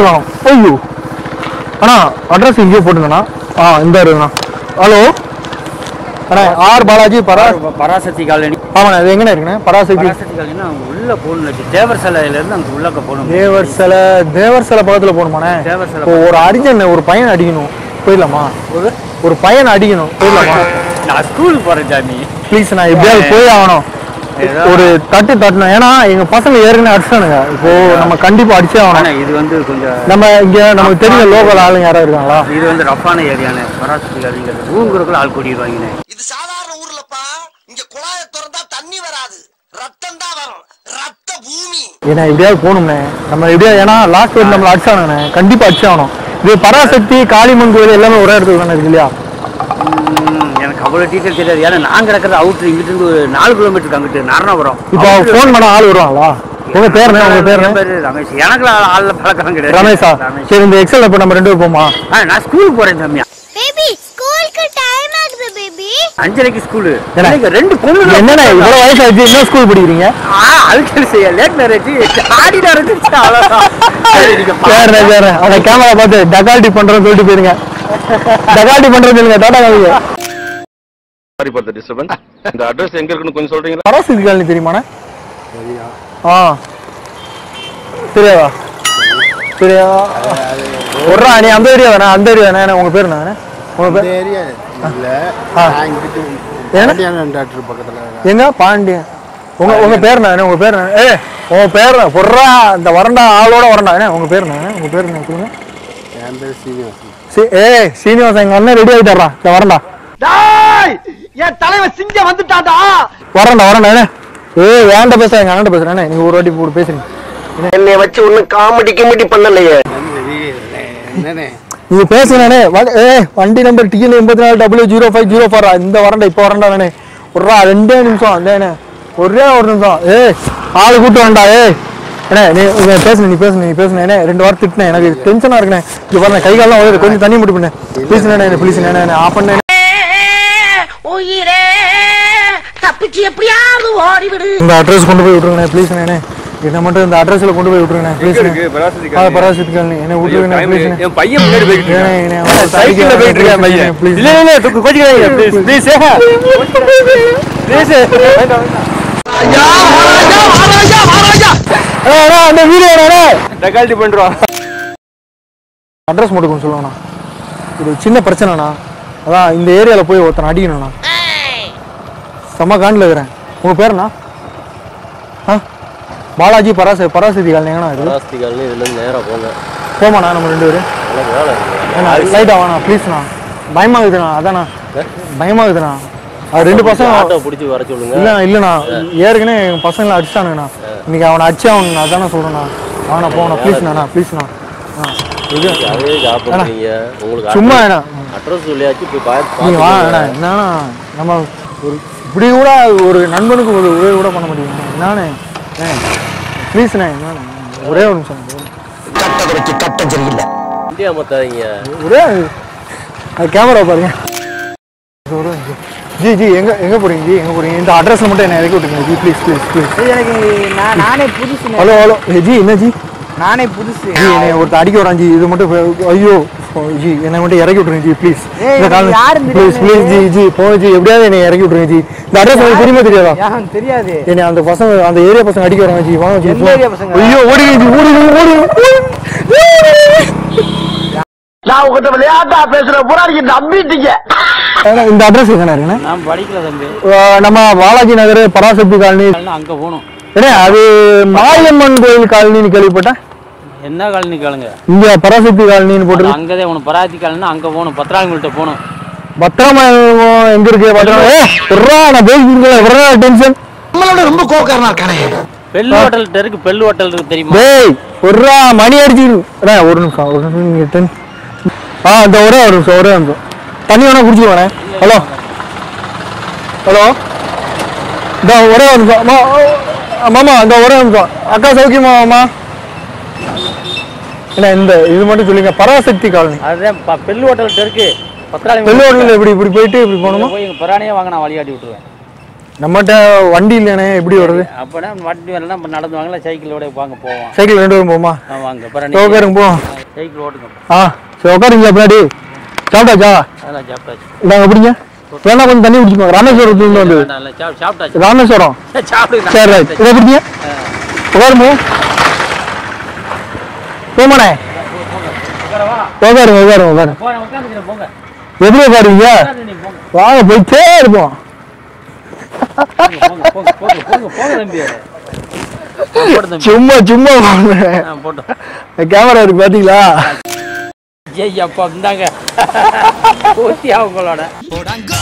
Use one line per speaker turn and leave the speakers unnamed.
Address காணும் ஐயோ அண்ணா address இங்கேயே போட்டுங்கண்ணா ஆ இந்த இருக்குண்ணா ஹலோ அண்ணா ஆர் பாலாஜி பரா
பராசக்தி காலனி
ஆமாண்ணா இது எங்கண்ணா இருக்குண்ணே பராசக்தி
பராசக்தி காலனினா அங்க உள்ள போகணும் இருக்கு தேவர் சிலையில இருந்து அங்க உள்ளக்க போகணும்
தேவர் சிலை தேவர் சிலை பக்கத்தில் போகணுமாண்ணே
தேவர் சிலை
இப்போ ஒரு அரிஜன் ஒரு பையன் அடிக்கணும் போயிடலாமா
ஒரு
ஒரு பையன் அடிக்கணும் போயிடலாமா
நான் ஸ்கூலுக்கு போறேன் சாமி
ப்ளீஸ் நான் எப்படியாவது போய் ஆகணும்
ஏதோ-
ஒரு தட்டு தட்டணும் ஏன்னா எங்க பசங்க ஏற்கனவே அடிச்சானுங்க இப்போ நம்ம கண்டிப்பா அடிச்சே ஆகணும்
ஆனா இது வந்து கொஞ்சம்
நம்ம இங்க நமக்கு தெரிஞ்ச லோக்கல் ஆளுங்க யாராவது இருக்காங்களா
இது வந்து ரஃப்பான ஏரியானே பராசக்தி காலனிங்கிறது ஊங்குறக்குள்ள ஆள் கூட்டிடுவாங்கண்ணே
இது சாதாரண ஊர்லப்பா இங்க குழாய திறந்தா தண்ணி வராது ரத்தம் தான் வரும் ரத்த பூமி
ஏன்னா எப்படியாவது போகணும்ண்ணே நம்ம எப்படியாவது ஏன்னா லாஸ்ட் வீக் நம்மள அடிச்சானுங்கண்ணே கண்டிப்பா அடிச்சாகணும் இது பராசக்தி காளிமன் கோயில் எல்லாமே ஒரே இடத்துல தானே இருக்கு இல்லையா
ம், எனக்கு அவ்வளோ டீட்டெயில் தெரியாது ஏன்னா நான் கிடக்கிறது அவுட்ரு இங்கிட்டு இருந்து ஒரு நாலு கிலோமீட்டருக்கு அங்கிட்டு நாரணபுரம்
இப்போ ஃபோன் பண்ண ஆள் வருவாங்களா உங்க பேர் என்ன உங்க பேர்
என்
என்ன
பேரு ரமேஷ் எனக்கு ஆள்ல பழக்கம் கிடையாது
ரமேஷா
ரமேஷ்
சரி இந்த எக்ஸல் இப்போ நம்ம ரெண்டு பேரும் போமா
ஆ, நான் ஸ்கூலுக்கு போறேன் தம்பியா
பேபி ஸ்கூலுக்கு டைம் ஆகுது பேபி
அஞ்சரைக்கு ஸ்கூலு
என்ன?
எனக்கு ரெண்டு பொண்ணு
என்னண்ணே இவ்வளவு வயசாச்சு என்ன ஸ்கூல் படிக்கிறீங்க
அல்கல் செய்ய லேட் மேரேஜ் ஆடி நடந்துச்சு அவ்வளோதான் சரி, நீங்க பாருங்க.
சரிண்ணே சரிண்ணே அந்த கேமரா பார்த்து டகால்ட்டி பண்றேன்னு சொல்லிட்டு போயிருங்க டகால்ட்டி பண்றது இல்லைங்க டாடா காமிங்க
சாரி ஃபார் த டிஸ்டர்பன்ஸ் இந்த அட்ரஸ் எங்க இருக்குன்னு கொஞ்சம் சொல்றீங்களா
பராசக்தி காலனி தெரியுமாண்ணே ஆ தெரியாதா சரியா ஒரு நீ அந்த ஏரியா வேணா அந்த ஏரியா வேணா உங்க பேர் என்ன உங்க பேர்
ஏரியா இல்ல
ஆ.
நான் இங்கிட்டு
ஏன்னா?
பாண்டியன் டாக்டர் பக்கத்துல
எங்க பாண்டியன் உங்க உங்க பேர் என்ன உங்க பேர் என்ன ஏ உங்க பேர் என்ன? பொர்றா இந்த வரண்டா ஆளோட வரண்டா என்ன உங்க பேர் என்ன உங்க பேர் என்ன சொல்லுங்க
என் பேர் சீனிவாசன்
சி ஏ சீனிவாசன் எங்க அண்ணன் ரெடி ஆயிட்டாரா இந்த வரண்டா
என் தலைவன் சிங்கம் வந்துட்டாடா
வரண்டா வரண்டா என்ன ஏ வேண்ட பேச எங்க அண்ணன் பேசுறேன் என்ன? நீங்க ஒரு வாட்டி போட்டு பேசுறீங்க
என்னை வச்சு ஒன்னும் காமெடி கிமெடி பண்ணலையே
என்னண்ணே
நீங்க பேசுனே ஏ வண்டி நம்பர் டிஎன் எண்பத்தி நாலு W zero five zero four இந்த வரண்டா இப்போ வரண்டா நானே ஒர்ரா ரெண்டே நிமிஷம் அந்தேனே ஒரே ஒரு நிமிஷம் ஏ ஆளு கூட்டு வரண்டா ஏ என்ன நீ நீ பேசுன நீ பேசுன நீ பேசுன என்ன ரெண்டு வாரம் திட்டினேன் எனக்கு டென்ஷனா இருக்குண்ணே இங்க பாருங்க கை காலம் வருது கொஞ்சம் தண்ணி முடி பண்ணேன் ப்ளீஸ் என்ன ப்ளீஸ் என்ன ஆஃப் பண்ணேன்
உயிரே தப்பிச்சு எப்படியாவது ஓடிவிடு
இந்த அட்ரஸ் கொண்டு போய் விட்டுருங்கண்ணே ப்ளீஸ் என்ன என்ன மட்டும் இந்த அட்ரஸ்ல கொண்டு போய் விட்டுருங்கண்ணே ப்ளீஸ் ஆ பராசக்தி காலனி என்ன விட்டுருங்கண்ணே ப்ளீஸ்
என் பையன் முன்னாடி போய்கிட்டு இருக்கான்.
சைக்கிள்ல போயிட்டு இருக்கேன் பையன் ப்ளீஸ்
இல்ல இல்ல தூக்கு கோச்சிக்காதீங்க ப்ளீஸ் ப்ளீஸ் ப்ளீஸ்
அந்த வீடியோ
டக்கால்ட்டி பண்றோம்
அட்ரஸ் மட்டும் கொஞ்சம் சொல்லுங்கண்ணா ஒரு சின்ன பிரச்சனைண்ணா அதான் இந்த ஏரியாவில் போய் ஒருத்தனை அடிக்கணும்ண்ணா செம்ம காண்டில் இருக்கிறேன் உங்கள் பேருண்ணா ஆ பாலாஜி பராச பராசக்தி காலனி எங்கண்ணா இது
பிளாஸ்டிக்கால்னு இதுல இருந்து நேரா போங்க
போமாண்ணா நம்ம ரெண்டு பேரும்
எனக்கு வேலை இருக்கு
ஏண்ணா லைட்டாக வாண்ணா ப்ளீஸ்ண்ணா பயமாகுதுண்ணா அதாண்ணா பயமாகுதுண்ணா அது ரெண்டு பசங்க
ஆட்டோ பிடிச்சி வர சொல்லுங்க
இல்லைண்ணா இல்லைண்ணா ஏற்கனவே எங்கள் பசங்களை அடிச்சிட்டானுங்கண்ணா இன்னைக்கு அவனை அடிச்சு அவனுங்கண்ணா அதானே சொல்கிறேண்ணா வாங்கண்ணா போங்கண்ணா ப்ளீஸ்ண்ணா ப்ளீஸ்ண்ணா ஆ இது
அதே ஜாப் பண்றீங்க உங்களுக்கு
சும்மா வேணா
அட்ரஸ் சொல்லியாச்சு போய் பார்த்து
நீங்க வா
பார்த்துக்கோங்க.
அண்ணா, என்னண்ணா நம்ம ஒரு இப்படி கூட ஒரு நண்பனுக்கு ஒரு உதவி கூட பண்ண மாட்டேங்குது என்னண்ணே ப்ளீஸ்ண்ணே என்னண்ணே ஒரே ஒரு நிமிஷம்
கட்ட குறைக்கு கட்டம் சரியில்லை
இந்தியா மத்தாதீங்க
ஒரே அது கேமரா பாருங்க ஒரு நிமிஷம். ஜி ஜி எங்க எங்க போறீங்க ஜி எங்க போறீங்க இந்த அட்ரஸ்ல மட்டும் என்ன இறக்கி விட்டுருங்க ஜி ப்ளீஸ் ப்ளீஸ் ப்ளீஸ்
எனக்கு நான் நானே புதுசு
ஹலோ ஹலோ ஜி என்ன ஜி
நானே புதுசு
ஜி என்னை ஒருத்தர் அடிக்க வரான் ஜி இது மட்டும் பே- ஐயோ ஓ, ஜி என்னை மட்டும் இறக்கி விட்டுருங்க ஜி ப்ளீஸ்
ஏய்,
இந்த காலம்
நீ யாருன்னு
ப்ளீஸ் ப்ளீஸ் ஜி ஜி போ ஜி எப்படியாவது என்னை இறக்கி விட்டுருங்க ஜி இந்த அட்ரஸ் உங்களுக்கு தெரியுமா தெரியாதா
யாரும் தெரியாது
என்னை அந்த பசங்க அந்த ஏரியா பசங்க அடிக்க வராங்க ஜி வாங்க ஜி
எந்த
போ.
area பசங்க?
ஐயோ ஓடிங்க ஜி ஓடிங்க ஓடிங்க
நான் உங்ககிட்ட விளையாட்டா பேசுற பூரா நீங்க நம்பிட்டீங்க
ஏன்னா, இந்த அட்ரஸ் எங்கண்ணா இருக்குண்ணே
நான் படிக்கல தம்பி
ஆ, நம்ம பாலாஜி நகர் பராசக்தி காலனி
அதனால அங்க போகணும்
ஏன்னா அது மாரியம்மன் கோயில் காலனின்னு கேள்விப்பட்டேன்
என்ன காலனி கேளுங்க
இங்க பராசக்தி காலனின்னு போட்டு
அங்கதே உனக்கு பராத்தி காலனா அங்க போகணும் பத்திராங்கல்கிட்ட போகணும்
பத்திரமா எங்க இருக்கு பத்திரமா ஏ விட்றா நான் பேசிக்கிறேன் விட்றா டென்ஷன்
நம்மளோட ரொம்ப கோக்காரனா இருக்கானே
பெல்லு ஹோட்டல் இருக்கு பெல்லு ஹோட்டல் இருக்கு தெரியுமா
டேய் விட்றா மணி அடிச்சு அண்ணா, ஒரு நிமிஷம் ஒரு நிமிஷம் நீங்க டென் ஆ இந்த ஒரே ஒரு நிமிஷம் ஒரே நிமிஷம் தண்ணி வேணா குடிச்சுக்கோண்ணே ஹலோ ஹலோ இந்த ஒரே ஒரு நிமிஷம் அம்மா, ஆ, மாமா இந்த ஒரே நிமிஷம் அக்கா சௌக்கியமா மாமா இல்லை இந்த இது மட்டும் சொல்லுங்க பராசக்தி காலனி
அதுதான் ப- பெல்லு ஹோட்டல் இருக்கு பத்திராளி
வெள்ளோட்டில் இப்படி இப்படி போயிட்டு இப்படி போகணுமா
போய் எங்க பிராணியே வாங்க நான் வழிகாட்டி விட்டுருவேன்
நம்மகிட்ட வண்டி இல்லைண்ணே எப்படி வருது
அப்போனா வண்டி வரலாம் நம்ம நடந்து வாங்கல சைக்கிளோட வாங்க போவோம்
சைக்கிள் ரெண்டு பேரும் போமா
ஆ, வாங்க அப்புறம்
சரி, உட்காருங்க போவோம்
சைக்கிள் ஓட்டுங்க
ஆ சரி உட்காருங்க பின்னாடி சாப்பிட்டாச்சா
அதெல்லாம் சாப்பிட்டாச்சு
நாங்கள் எப்படிங்க வேணா கொஞ்சம் தண்ணி குடிச்சுக்கோங்க ராமேஸ்வரத்துலேருந்து வந்து
வேண்டாம், இல்லை, சாப்- சாப்பிட்டாச்சு
ராமேஸ்வரம்
சாப்பிடுங்க
சரி ரைட் இதை எப்படிங்க உட்காருங்க போமாண்ணே உட்காருங்க உட்காருங்க உட்காருங்க
போங்க உட்காந்துக்கிறேன் போங்க
எப்படி உட்காருங்க
உட்காந்து நீங்க போங்க
வாங்க போயிட்டே இருப்போம்
போங்க போங்க போங்க போங்க போங்க போங்க தம்பி ஆ, போடு தம்பி
சும்மா சும்மா
ஆ, போட்டோம்
கேமரா இருக்கு பாத்தீங்களா
ஐயா அப்பா இந்தாங்க ஊத்தி அவங்களோட
போடாங்க